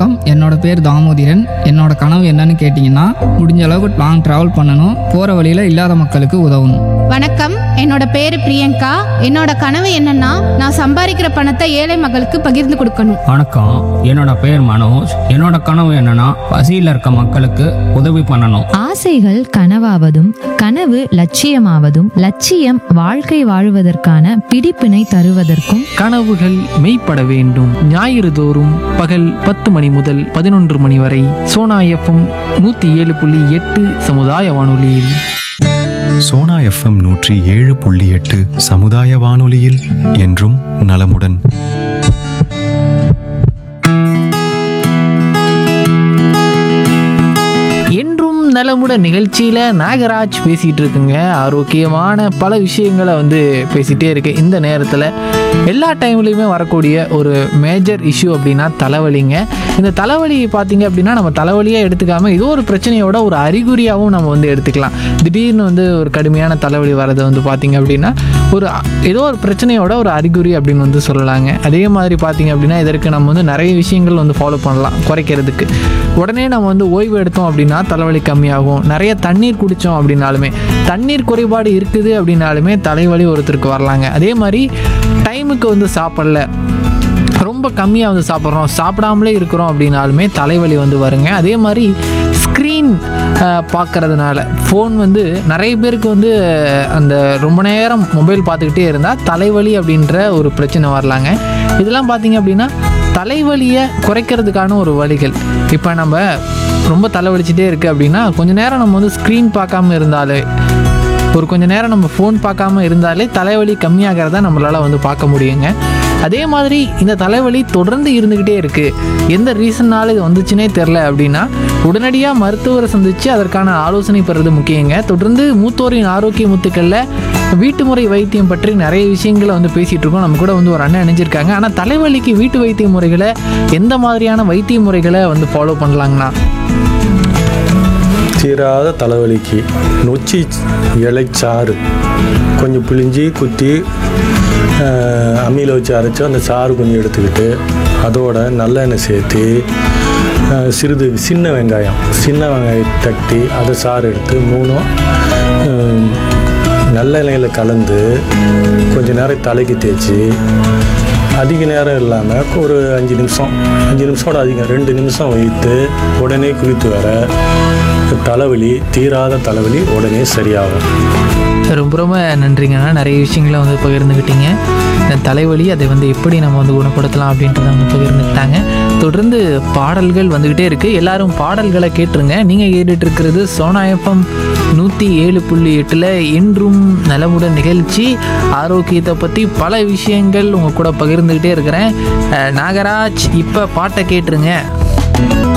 வணக்கம் என்னோட பேர் தாமோதிரன் என்னோட கனவு என்னன்னு கேட்டிங்கன்னா முடிஞ்ச அளவுக்கு லாங் ட்ராவல் பண்ணணும் போகிற வழியில் இல்லாத மக்களுக்கு உதவணும் வணக்கம் என்னோட பேரு பிரியங்கா என்னோட கனவு என்னன்னா நான் சம்பாதிக்கிற பணத்தை ஏழை மக்களுக்கு பகிர்ந்து கொடுக்கணும் வணக்கம் என்னோட பேர் மனோஜ் என்னோட கனவு என்னன்னா பசியில் இருக்க மக்களுக்கு உதவி பண்ணணும் ஆசைகள் கனவாவதும் கனவு லட்சியமாவதும் லட்சியம் வாழ்க்கை வாழுவதற்கான பிடிப்பினை தருவதற்கும் கனவுகள் மெய்ப்பட வேண்டும் ஞாயிறு தோறும் பகல் பத்து மணி முதல் பதினொன்று மணி வரை சோனா எஃப்எம் நூற்றி ஏழு புள்ளி எட்டு சமுதாய வானொலியில் சோனா எஃப்எம் நூற்றி ஏழு புள்ளி எட்டு சமுதாய வானொலியில் என்றும் நலமுடன் என்றும் நலமுட நிகழ்ச்சியில் நாகராஜ் பேசிகிட்டு இருக்குங்க ஆரோக்கியமான பல விஷயங்களை வந்து பேசிகிட்டே இருக்கு இந்த நேரத்தில் எல்லா டைம்லையுமே வரக்கூடிய ஒரு மேஜர் இஷ்யூ அப்படின்னா தலைவலிங்க இந்த தலைவலி பார்த்தீங்க அப்படின்னா நம்ம தலைவலியாக எடுத்துக்காமல் ஏதோ ஒரு பிரச்சனையோட ஒரு அறிகுறியாகவும் நம்ம வந்து எடுத்துக்கலாம் திடீர்னு வந்து ஒரு கடுமையான தலைவலி வர்றது வந்து பார்த்தீங்க அப்படின்னா ஒரு அ- ஏதோ ஒரு பிரச்சனையோட ஒரு அறிகுறி அப்படின்னு வந்து சொல்லலாங்க அதே மாதிரி பார்த்தீங்க அப்படின்னா இதற்கு நம்ம வந்து நிறைய விஷயங்கள் வந்து ஃபாலோ பண்ணலாம் குறைக்கிறதுக்கு உடனே நம்ம வந்து ஓய்வு எடுத்தோம் அப்படின்னா தலைவலி கம்மியாகும் நிறைய தண்ணீர் குடித்தோம் அப்படின்னாலுமே தண்ணீர் குறைபாடு இருக்குது அப்படின்னாலுமே தலைவலி ஒருத்தருக்கு வரலாங்க அதே மாதிரி டைமுக்கு வந்து சாப்பிடல ரொம்ப கம்மியாக வந்து சாப்பிட்றோம் சாப்பிடாமலே இருக்கிறோம் அப்படின்னாலுமே தலைவலி வந்து வருங்க அதே மாதிரி ஸ்க்ரீன் பார்க்கறதுனால ஃபோன் வந்து நிறைய பேருக்கு வந்து அஹ், அந்த ரொம்ப நேரம் மொபைல் பார்த்துக்கிட்டே இருந்தால் தலைவலி அப்படின்ற ஒரு பிரச்சனை வரலாங்க இதெல்லாம் பார்த்தீங்க அப்படின்னா தலைவலியை குறைக்கிறதுக்கான ஒரு வழிகள் இப்போ நம்ம ரொம்ப தலைவலிச்சுட்டே இருக்குது அப்படின்னா கொஞ்ச நேரம் நம்ம வந்து ஸ்க்ரீன் பார்க்காம இருந்தாலே ஒரு கொஞ்ச நேரம் நம்ம ஃபோன் பார்க்காம இருந்தாலே தலைவலி கம்மியாகிறத நம்மளால் வந்து பார்க்க முடியுங்க அதே மாதிரி இந்த தலைவலி தொடர்ந்து இருந்துக்கிட்டே இருக்குது எந்த ரீசன்னால இது வந்துச்சுனே தெரில அப்படின்னா உடனடியாக மருத்துவரை சந்தித்து அதற்கான ஆலோசனை பெறுறது முக்கியங்க தொடர்ந்து மூத்தோரின் ஆரோக்கிய முத்துக்களில் வீட்டு முறை வைத்தியம் பற்றி நிறைய விஷயங்களை வந்து பேசிகிட்டு இருக்கோம் நம்ம கூட வந்து ஒரு அண்ணன் இணைஞ்சிருக்காங்க ஆனால் தலைவலிக்கு வீட்டு வைத்திய முறைகளை எந்த மாதிரியான வைத்திய முறைகளை வந்து ஃபாலோ பண்ணலாங்கண்ணா தீராத தலைவலிக்கு நொச்சி இலைச்சாறு கொஞ்சம் பிழிஞ்சி குத்தி அஹ், அம்மியில் வச்சு அரைச்சி அந்த சாறு கொஞ்சம் எடுத்துக்கிட்டு அதோட நல்லெண்ணெய் சேர்த்து அஹ், சிறிது சின்ன வெங்காயம் சின்ன வெங்காயம் தட்டி அதை சாறு எடுத்து மூணும் அஹ், நல்லெண்ணெயில் கலந்து கொஞ்ச நேரம் தலைக்கு தேய்ச்சி அதிக நேரம் இல்லாமல் ஒரு அஞ்சு நிமிஷம் அஞ்சு நிமிஷோட அதிகம் ரெண்டு நிமிஷம் வைத்து உடனே குளித்து வர தலைவலி தீராத தலைவலி உடனே சரியாகும் ரொம்ப ரொம்ப நன்றிங்கண்ணா நிறைய விஷயங்களை வந்து பகிர்ந்துக்கிட்டீங்க இந்த தலைவலி அதை வந்து எப்படி நம்ம வந்து குணப்படுத்தலாம் அப்படின்றத வந்து பகிர்ந்துக்கிட்டாங்க தொடர்ந்து பாடல்கள் வந்துக்கிட்டே இருக்குது எல்லாரும் பாடல்களை கேட்டுருங்க நீங்கள் கேட்டுட்டு இருக்கிறது சோனா எஃப்எம் நூற்றி ஏழு புள்ளி எட்டில் என்றும் நலமுடன் நிகழ்ச்சி ஆரோக்கியத்தை பற்றி பல விஷயங்கள் உங்கள் கூட பகிர்ந்துக்கிட்டே இருக்கிறேன் அஹ் நாகராஜ் இப்போ பாட்டை கேட்டுருங்க